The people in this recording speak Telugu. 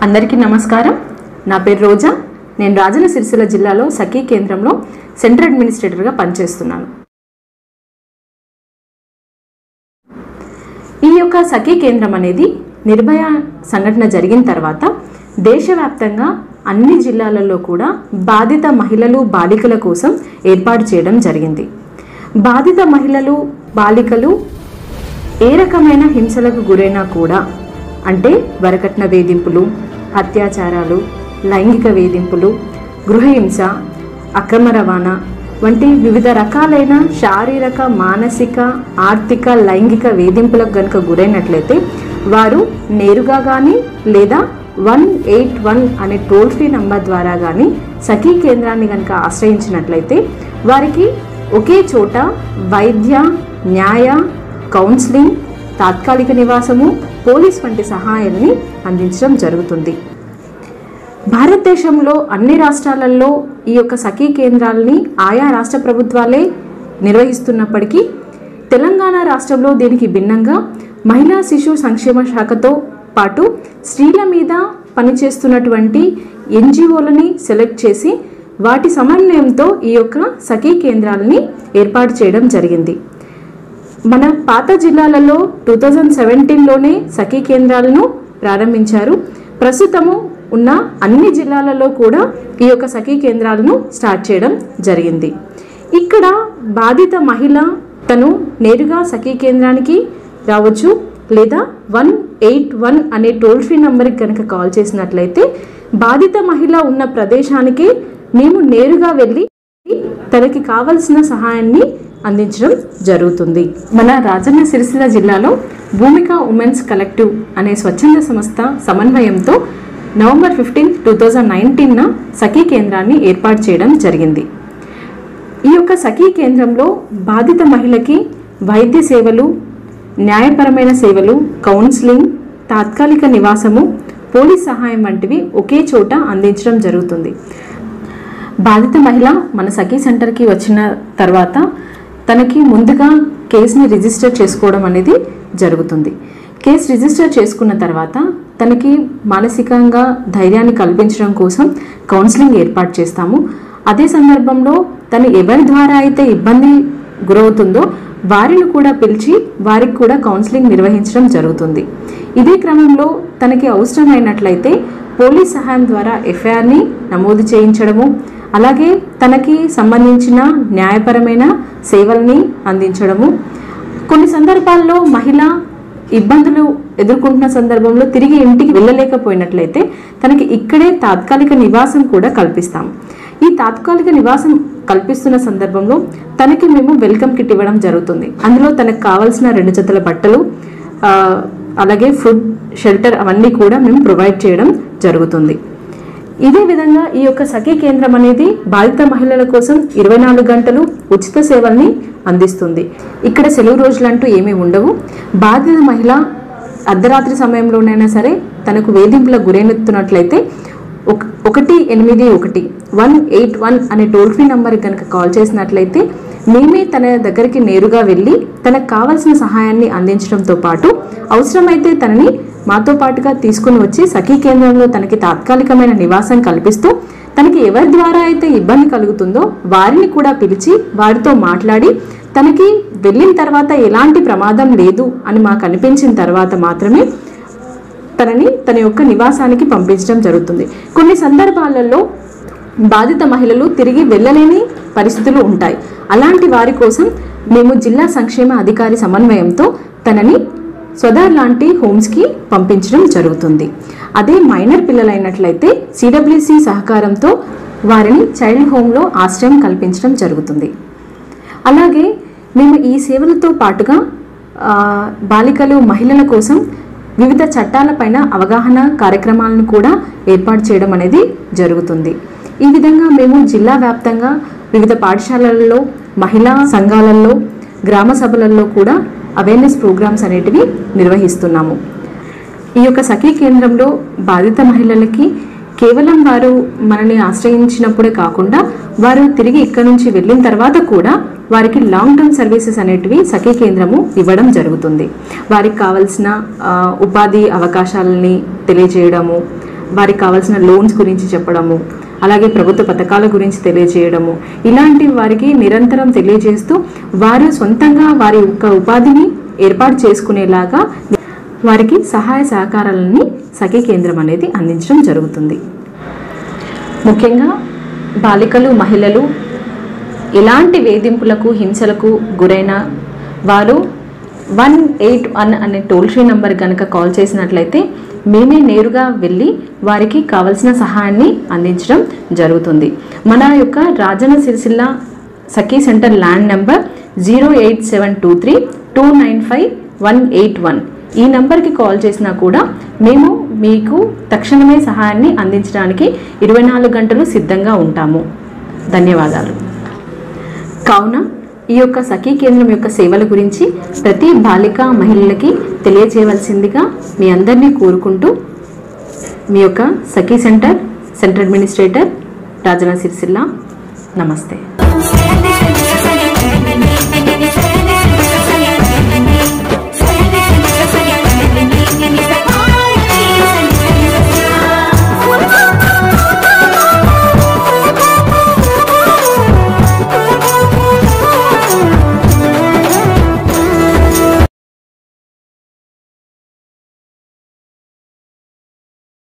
అందరికీ నమస్కారం నా పేరు రోజా నేను రాజన్న సిరిసిల్ల జిల్లాలో సఖీ కేంద్రంలో సెంటర్ అడ్మినిస్ట్రేటర్గా పనిచేస్తున్నాను ఈ యొక్క సఖీ కేంద్రం అనేది నిర్భయ సంఘటన జరిగిన తర్వాత దేశవ్యాప్తంగా అన్ని జిల్లాలలో కూడా బాధిత మహిళలు బాలికల కోసం ఏర్పాటు చేయడం జరిగింది బాధిత మహిళలు బాలికలు ఏ రకమైన హింసలకు గురైనా కూడా అంటే వరకట్న వేధింపులు అత్యాచారాలు లైంగిక వేధింపులు గృహహింస అక్రమ రవాణా వంటి వివిధ రకాలైన శారీరక మానసిక ఆర్థిక లైంగిక వేధింపులకు గనుక గురైనట్లయితే వారు నేరుగా కానీ లేదా వన్ ఎయిట్ వన్ అనే టోల్ ఫ్రీ నంబర్ ద్వారా కానీ సఖీ కేంద్రాన్ని కనుక ఆశ్రయించినట్లయితే వారికి ఒకే చోట వైద్య న్యాయ కౌన్సిలింగ్ తాత్కాలిక నివాసము పోలీస్ వంటి సహాయాన్ని అందించడం జరుగుతుంది భారతదేశంలో అన్ని రాష్ట్రాలలో ఈ యొక్క సఖీ కేంద్రాలని ఆయా రాష్ట్ర ప్రభుత్వాలే నిర్వహిస్తున్నప్పటికీ తెలంగాణ రాష్ట్రంలో దీనికి భిన్నంగా మహిళా శిశు సంక్షేమ శాఖతో పాటు స్త్రీల మీద పనిచేస్తున్నటువంటి ఎన్జిఓలని సెలెక్ట్ చేసి వాటి సమన్వయంతో ఈ యొక్క సఖీ కేంద్రాలని ఏర్పాటు చేయడం జరిగింది మన పాత జిల్లాలలో టూ థౌజండ్ సెవెంటీన్లోనే సఖీ కేంద్రాలను ప్రారంభించారు ప్రస్తుతము ఉన్న అన్ని జిల్లాలలో కూడా ఈ యొక్క సఖీ కేంద్రాలను స్టార్ట్ చేయడం జరిగింది ఇక్కడ బాధిత మహిళ తను నేరుగా సఖీ కేంద్రానికి రావచ్చు లేదా వన్ ఎయిట్ వన్ అనే టోల్ ఫ్రీ నంబర్కి కనుక కాల్ చేసినట్లయితే బాధిత మహిళ ఉన్న ప్రదేశానికి మేము నేరుగా వెళ్ళి తనకి కావలసిన సహాయాన్ని అందించడం జరుగుతుంది మన రాజన్న సిరిసిల్ల జిల్లాలో భూమిక ఉమెన్స్ కలెక్టివ్ అనే స్వచ్ఛంద సంస్థ సమన్వయంతో నవంబర్ ఫిఫ్టీన్ టూ థౌజండ్ నైన్టీన్న సఖీ కేంద్రాన్ని ఏర్పాటు చేయడం జరిగింది ఈ యొక్క సఖీ కేంద్రంలో బాధిత మహిళకి వైద్య సేవలు న్యాయపరమైన సేవలు కౌన్సిలింగ్ తాత్కాలిక నివాసము పోలీస్ సహాయం వంటివి ఒకే చోట అందించడం జరుగుతుంది బాధిత మహిళ మన సఖీ సెంటర్కి వచ్చిన తర్వాత తనకి ముందుగా కేసుని రిజిస్టర్ చేసుకోవడం అనేది జరుగుతుంది కేసు రిజిస్టర్ చేసుకున్న తర్వాత తనకి మానసికంగా ధైర్యాన్ని కల్పించడం కోసం కౌన్సిలింగ్ ఏర్పాటు చేస్తాము అదే సందర్భంలో తను ఎవరి ద్వారా అయితే ఇబ్బంది గురవుతుందో వారిని కూడా పిలిచి వారికి కూడా కౌన్సిలింగ్ నిర్వహించడం జరుగుతుంది ఇదే క్రమంలో తనకి అవసరమైనట్లయితే పోలీస్ సహాయం ద్వారా ఎఫ్ఐఆర్ని నమోదు చేయించడము అలాగే తనకి సంబంధించిన న్యాయపరమైన సేవల్ని అందించడము కొన్ని సందర్భాల్లో మహిళ ఇబ్బందులు ఎదుర్కొంటున్న సందర్భంలో తిరిగి ఇంటికి వెళ్ళలేకపోయినట్లయితే తనకి ఇక్కడే తాత్కాలిక నివాసం కూడా కల్పిస్తాం ఈ తాత్కాలిక నివాసం కల్పిస్తున్న సందర్భంలో తనకి మేము వెల్కమ్ కిట్ ఇవ్వడం జరుగుతుంది అందులో తనకు కావాల్సిన రెండు జతల బట్టలు ఆ, అలాగే ఫుడ్ షెల్టర్ అవన్నీ కూడా మేము ప్రొవైడ్ చేయడం జరుగుతుంది ఇదే విధంగా ఈ యొక్క సఖీ కేంద్రం అనేది బాధిత మహిళల కోసం ఇరవై నాలుగు గంటలు ఉచిత సేవల్ని అందిస్తుంది ఇక్కడ సెలవు రోజులంటూ ఏమీ ఉండవు బాధిత మహిళ అర్ధరాత్రి సమయంలోనైనా సరే తనకు వేధింపులకు గురైనెత్తున్నట్లయితే ఒక ఒకటి ఎనిమిది ఒకటి వన్ ఎయిట్ వన్ అనే టోల్ ఫ్రీ నెంబర్కి కనుక కాల్ చేసినట్లయితే మేమే తన దగ్గరికి నేరుగా వెళ్ళి తనకు కావాల్సిన సహాయాన్ని అందించడంతో పాటు అవసరమైతే తనని మాతో పాటుగా తీసుకుని వచ్చి సఖీ కేంద్రంలో తనకి తాత్కాలికమైన నివాసం కల్పిస్తూ తనకి ఎవరి ద్వారా అయితే ఇబ్బంది కలుగుతుందో వారిని కూడా పిలిచి వారితో మాట్లాడి తనకి వెళ్ళిన తర్వాత ఎలాంటి ప్రమాదం లేదు అని మాకు అనిపించిన తర్వాత మాత్రమే తనని తన యొక్క నివాసానికి పంపించడం జరుగుతుంది కొన్ని సందర్భాలలో బాధిత మహిళలు తిరిగి వెళ్ళలేని పరిస్థితులు ఉంటాయి అలాంటి వారి కోసం మేము జిల్లా సంక్షేమ అధికారి సమన్వయంతో తనని స్వదార్ లాంటి హోమ్స్కి పంపించడం జరుగుతుంది అదే మైనర్ పిల్లలైనట్లయితే సిడబ్ల్యూసి సహకారంతో వారిని చైల్డ్ హోమ్లో ఆశ్రయం కల్పించడం జరుగుతుంది అలాగే మేము ఈ సేవలతో పాటుగా ఆ, బాలికలు మహిళల కోసం వివిధ చట్టాలపైన అవగాహన కార్యక్రమాలను కూడా ఏర్పాటు చేయడం అనేది జరుగుతుంది ఈ విధంగా మేము జిల్లా వ్యాప్తంగా వివిధ పాఠశాలలలో మహిళా సంఘాలలో గ్రామ సభలలో కూడా అవేర్నెస్ ప్రోగ్రామ్స్ అనేటివి నిర్వహిస్తున్నాము ఈ యొక్క సఖీ కేంద్రంలో బాధిత మహిళలకి కేవలం వారు మనని ఆశ్రయించినప్పుడే కాకుండా వారు తిరిగి ఇక్కడ నుంచి వెళ్ళిన తర్వాత కూడా వారికి లాంగ్ టర్మ్ సర్వీసెస్ అనేటివి సఖీ కేంద్రము ఇవ్వడం జరుగుతుంది వారికి కావలసిన ఆ, ఉపాధి అవకాశాలని తెలియజేయడము వారికి కావాల్సిన లోన్స్ గురించి చెప్పడము అలాగే ప్రభుత్వ పథకాల గురించి తెలియజేయడము ఇలాంటి వారికి నిరంతరం తెలియజేస్తూ వారు సొంతంగా వారి యొక్క ఉపాధిని ఏర్పాటు చేసుకునేలాగా వారికి సహాయ సహకారాలని సఖీ కేంద్రం అనేది అందించడం జరుగుతుంది ముఖ్యంగా బాలికలు మహిళలు ఎలాంటి వేధింపులకు హింసలకు గురైన వారు వన్ ఎయిట్ వన్ అనే టోల్ ఫ్రీ నంబర్ కనుక కాల్ చేసినట్లయితే మేమే నేరుగా వెళ్ళి వారికి కావలసిన సహాయాన్ని అందించడం జరుగుతుంది మన యొక్క Rajanna Sircilla Sakhi centre land number zero eight seven two three two nine five one eight one ఈ నంబర్కి కాల్ చేసినా కూడా మేము మీకు తక్షణమే సహాయాన్ని అందించడానికి ఇరవై నాలుగు గంటలు సిద్ధంగా ఉంటాము ధన్యవాదాలు కావున ఈ యొక్క సఖీ కేంద్రం యొక్క సేవల గురించి ప్రతి బాలిక మహిళలకి తెలియజేయవలసిందిగా మీ అందరినీ కోరుకుంటూ మీ యొక్క Sakhi centre centre administrator Rajanna Sircilla నమస్తే